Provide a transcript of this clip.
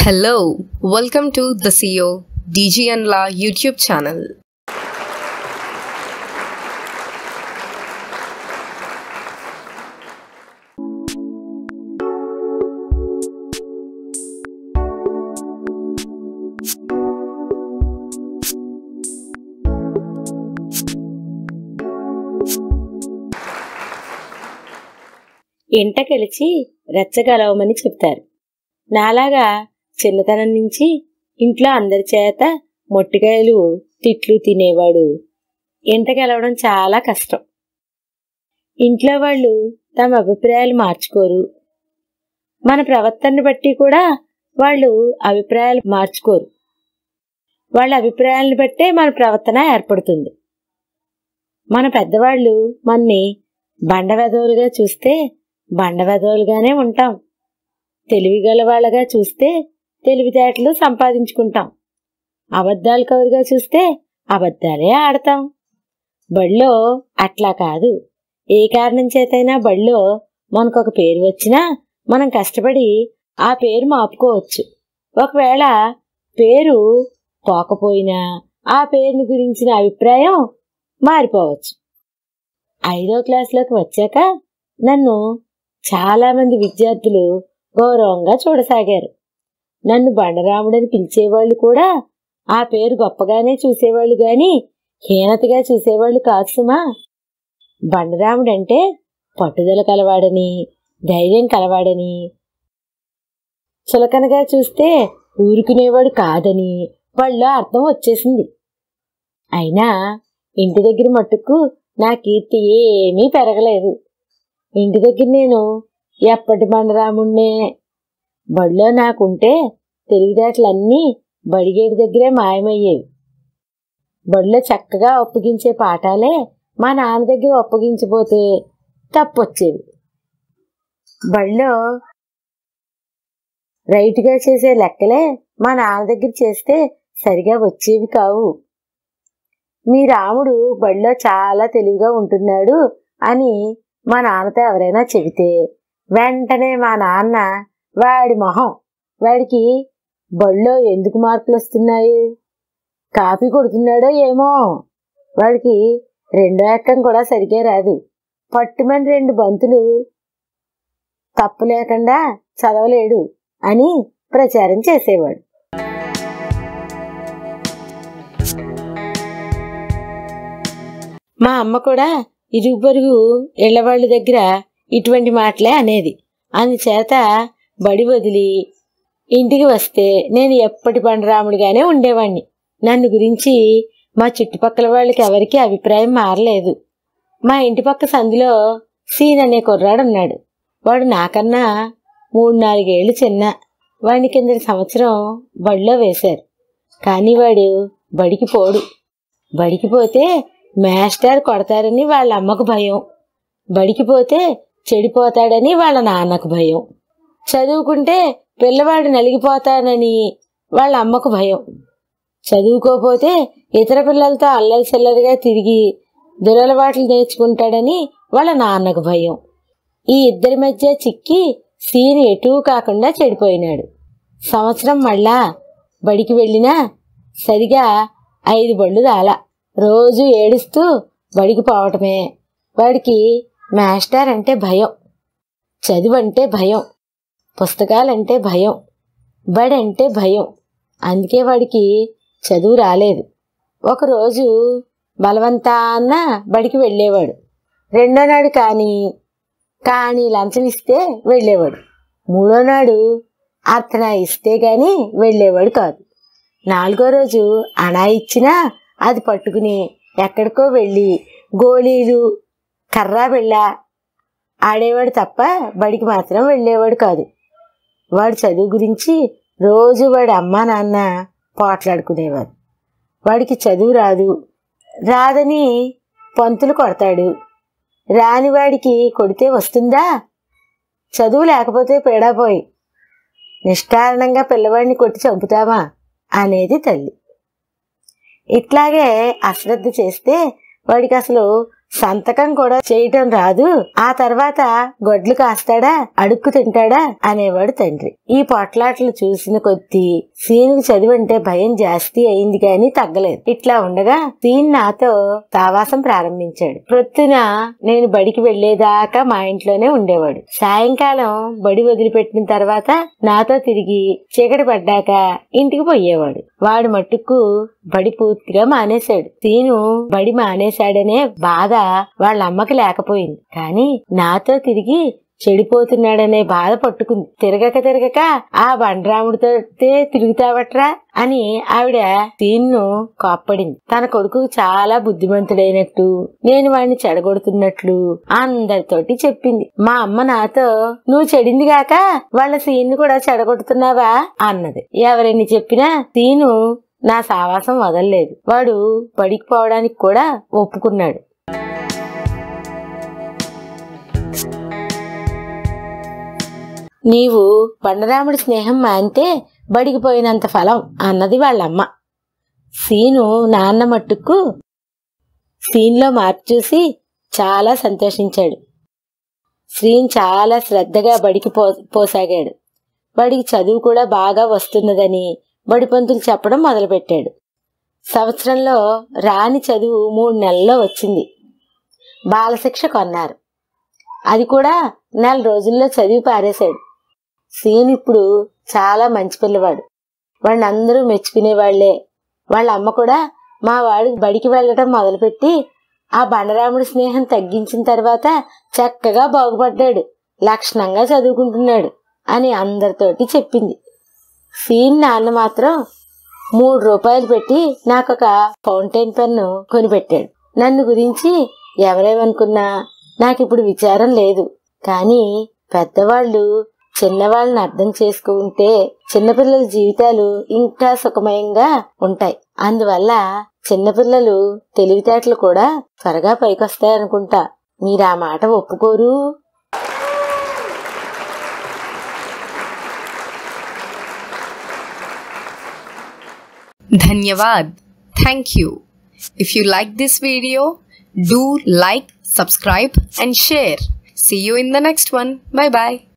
Hello, welcome to the CEO DG and La YouTube channel. ఇంట కలిసి రెచ్చగలవమని చెప్తారు నాలాగా చిన్నతనం నుంచి ఇంట్లో అందరి చేత మొట్టికాయలు తిట్లు తినేవాడు ఇంట గెలవడం చాలా కష్టం ఇంట్లో వాళ్ళు తమ అభిప్రాయాలు మార్చుకోరు మన ప్రవర్తనని బట్టి కూడా వాళ్ళు అభిప్రాయాలు మార్చుకోరు వాళ్ళ అభిప్రాయాలను బట్టే మన ప్రవర్తన ఏర్పడుతుంది మన పెద్దవాళ్ళు మన్ని బండవెదవులుగా చూస్తే బండవెదవులుగానే ఉంటాం తెలివిగల వాళ్ళగా చూస్తే తెలివితేటలు సంపాదించుకుంటాం అబద్ధాలు కవురుగా చూస్తే అబద్ధాలే ఆడతాం బడిలో అట్లా కాదు ఏ కారణం చేతైనా బడిలో మనకొక పేరు వచ్చినా మనం కష్టపడి ఆ పేరు మాపుకోవచ్చు ఒకవేళ పేరు పోకపోయినా ఆ పేరుని గురించిన అభిప్రాయం మారిపోవచ్చు ఐదో క్లాసులోకి వచ్చాక నన్ను చాలామంది విద్యార్థులు గౌరవంగా చూడసాగారు నన్ను బండరాముడని పిలిచేవాళ్ళు కూడా ఆ పేరు గొప్పగానే చూసేవాళ్ళు గాని హీనతగా చూసేవాళ్ళు కాదు సుమా బండరాముడంటే పట్టుదల కలవాడని ధైర్యం కలవాడని చులకనగా చూస్తే ఊరుకునేవాడు కాదని వాళ్ళ అర్థం వచ్చేసింది అయినా ఇంటి దగ్గర మట్టుకు నా కీర్తి ఏమీ పెరగలేదు ఇంటి దగ్గర నేను ఎప్పటి బండరాముణ్ణే బడిలో నాకుంటే తెలివితేటలన్నీ బడిగేడి దగ్గరే మాయమయ్యేవి బడిలో చక్కగా ఒప్పగించే పాఠాలే మా నాన్న దగ్గర ఒప్పగించబోతే తప్పొచ్చేవి బడిలో రైట్గా చేసే లెక్కలే మా నాన్న దగ్గర చేస్తే సరిగా వచ్చేవి కావు మీ రాముడు బడిలో చాలా తెలివిగా ఉంటున్నాడు అని మా నాన్నతో ఎవరైనా చెబితే వెంటనే మా నాన్న వాడి మొహం వాడికి బడిలో ఎందుకు మార్కులు వస్తున్నాయి కాపీ కొడుతున్నాడో ఏమో వాడికి రెండో ఎక్కం కూడా సరిగ్గా రాదు పట్టుమని రెండు బంతులు తప్పు లేకుండా చదవలేడు అని ప్రచారం చేసేవాడు మా అమ్మ కూడా ఇరుగు పొరుగు ఇళ్లవాళ్ళ దగ్గర ఇటువంటి మాటలే అనేది అందుచేత బడి వదిలి ఇంటికి వస్తే నేను ఎప్పటి బండరాముడిగానే ఉండేవాణ్ణి నన్ను గురించి మా చుట్టుపక్కల వాళ్ళకి ఎవరికీ అభిప్రాయం మారలేదు మా ఇంటి పక్క సందులో సీన్ అనే కుర్రాడు ఉన్నాడు వాడు నాకన్నా మూడు నాలుగేళ్లు చిన్న వాడిని కిందటి సంవత్సరం బడిలో వేశారు కానీ వాడు బడికి పోడు బడికి పోతే మాస్టర్ కొడతారని వాళ్ళ అమ్మకు భయం బడికి పోతే చెడిపోతాడని వాళ్ళ నాన్నకు భయం చదువుకుంటే పిల్లవాడు నలిగిపోతాడని వాళ్ళ అమ్మకు భయం చదువుకోపోతే ఇతర పిల్లలతో అల్లరి చిల్లరిగా తిరిగి దురలవాట్లు నేర్చుకుంటాడని వాళ్ళ నాన్నకు భయం ఈ ఇద్దరి మధ్య చిక్కి సీన్ ఎటూ కాకుండా చెడిపోయినాడు సంవత్సరం మళ్ళా బడికి వెళ్ళినా సరిగా ఐదు బళ్ళు రాలా రోజు ఏడుస్తూ బడికి పోవటమే వాడికి మాస్టర్ అంటే భయం చదువు అంటే భయం పుస్తకాలంటే భయం బడి అంటే భయం అందుకే వాడికి చదువు రాలేదు ఒకరోజు బలవంతాన్న బడికి వెళ్ళేవాడు రెండో నాడు కానీ కానీ లంచం ఇస్తే వెళ్ళేవాడు మూడో నాడు అర్చన ఇస్తే గాని వెళ్ళేవాడు కాదు నాలుగో రోజు అనా ఇచ్చినా అది పట్టుకుని ఎక్కడికో వెళ్ళి గోళీలు కర్రా బిళ్ళ ఆడేవాడు తప్ప బడికి మాత్రం వెళ్ళేవాడు కాదు వాడు చదువు గురించి రోజు వాడి అమ్మా నాన్న పోట్లాడుకునేవారు వాడికి చదువు రాదు రాదని పంతులు కొడతాడు రాని వాడికి కొడితే వస్తుందా చదువు లేకపోతే పేడాపోయి నిష్కారణంగా పిల్లవాడిని కొట్టి చంపుతామా అనేది తల్లి ఇట్లాగే అశ్రద్ధ చేస్తే వాడికి అసలు సంతకం కూడా చేయటం రాదు ఆ తర్వాత గొడ్లు కాస్తాడా అడుక్కు తింటాడా అనేవాడు తండ్రి ఈ పొట్లాట్లు చూసిన కొద్దీ సీనుకు చదివంటే భయం జాస్తి అయింది గాని తగ్గలేదు ఇట్లా ఉండగా సీన్ నాతో సావాసం ప్రారంభించాడు ప్రొద్దున నేను బడికి వెళ్లేదాకా మా ఇంట్లోనే ఉండేవాడు సాయంకాలం బడి వదిలిపెట్టిన తర్వాత నాతో తిరిగి చీకటి పడ్డాక ఇంటికి పోయేవాడు వాడు మట్టుకు బడి పూర్తిగా మానేశాడు సీను బడి మానేశాడనే బాధ వాళ్ళ అమ్మకి లేకపోయింది కానీ నాతో తిరిగి చెడిపోతున్నాడనే బాధ పట్టుకుంది తిరగక తిరగక ఆ బండరాముడితో తిరుగుతావట్రా అని ఆవిడ సీన్ను కోప్పడింది తన కొడుకు చాలా బుద్ధిమంతుడైనట్టు నేను వాడిని చెడగొడుతున్నట్లు అందరితోటి చెప్పింది మా అమ్మ నాతో నువ్వు చెడింది గాక వాళ్ళ సీన్ను కూడా చెడగొడుతున్నావా అన్నది ఎవరిని చెప్పినా సీను నా సావాసం వదలలేదు వాడు బడికి పోవడానికి కూడా ఒప్పుకున్నాడు నీవు బండరాముడి స్నేహం మాంతే బడికి పోయినంత ఫలం అన్నది వాళ్ళమ్మ సీను నాన్న మట్టుకు సీన్లో మార్పు చూసి చాలా సంతోషించాడు శ్రీన్ చాలా శ్రద్ధగా బడికి పో పోసాగాడు బడికి చదువు కూడా బాగా వస్తున్నదని బడి పంతులు చెప్పడం మొదలుపెట్టాడు సంవత్సరంలో రాని చదువు మూడు నెలల్లో వచ్చింది బాలశిక్ష కొన్నారు అది కూడా నెల రోజుల్లో చదివి పారేశాడు సీన్ ఇప్పుడు చాలా మంచి పిల్లవాడు వాడిని అందరూ మెచ్చుకునేవాళ్లే వాళ్ళ అమ్మ కూడా మా వాడు బడికి వెళ్ళటం మొదలుపెట్టి ఆ బండరాముడి స్నేహం తగ్గించిన తర్వాత చక్కగా బాగుపడ్డాడు లక్షణంగా చదువుకుంటున్నాడు అని అందరితోటి చెప్పింది సీన్ నాన్న మాత్రం మూడు రూపాయలు పెట్టి నాకొక ఫౌంటైన్ పెన్ను కొనిపెట్టాడు నన్ను గురించి ఎవరేమనుకున్నా నాకిప్పుడు విచారం లేదు కానీ పెద్దవాళ్ళు చిన్నవాళ్ళని అర్థం చేసుకుంటే చిన్నపిల్లల జీవితాలు ఇంకా సుఖమయంగా ఉంటాయి అందువల్ల చిన్నపిల్లలు తెలివితేటలు కూడా త్వరగా పైకొస్తాయనుకుంటా మీరు ఆ మాట ఒప్పుకోరు Dhanyavad. Thank you. If you like this video, do like, subscribe, and share. See you in the next one. Bye bye.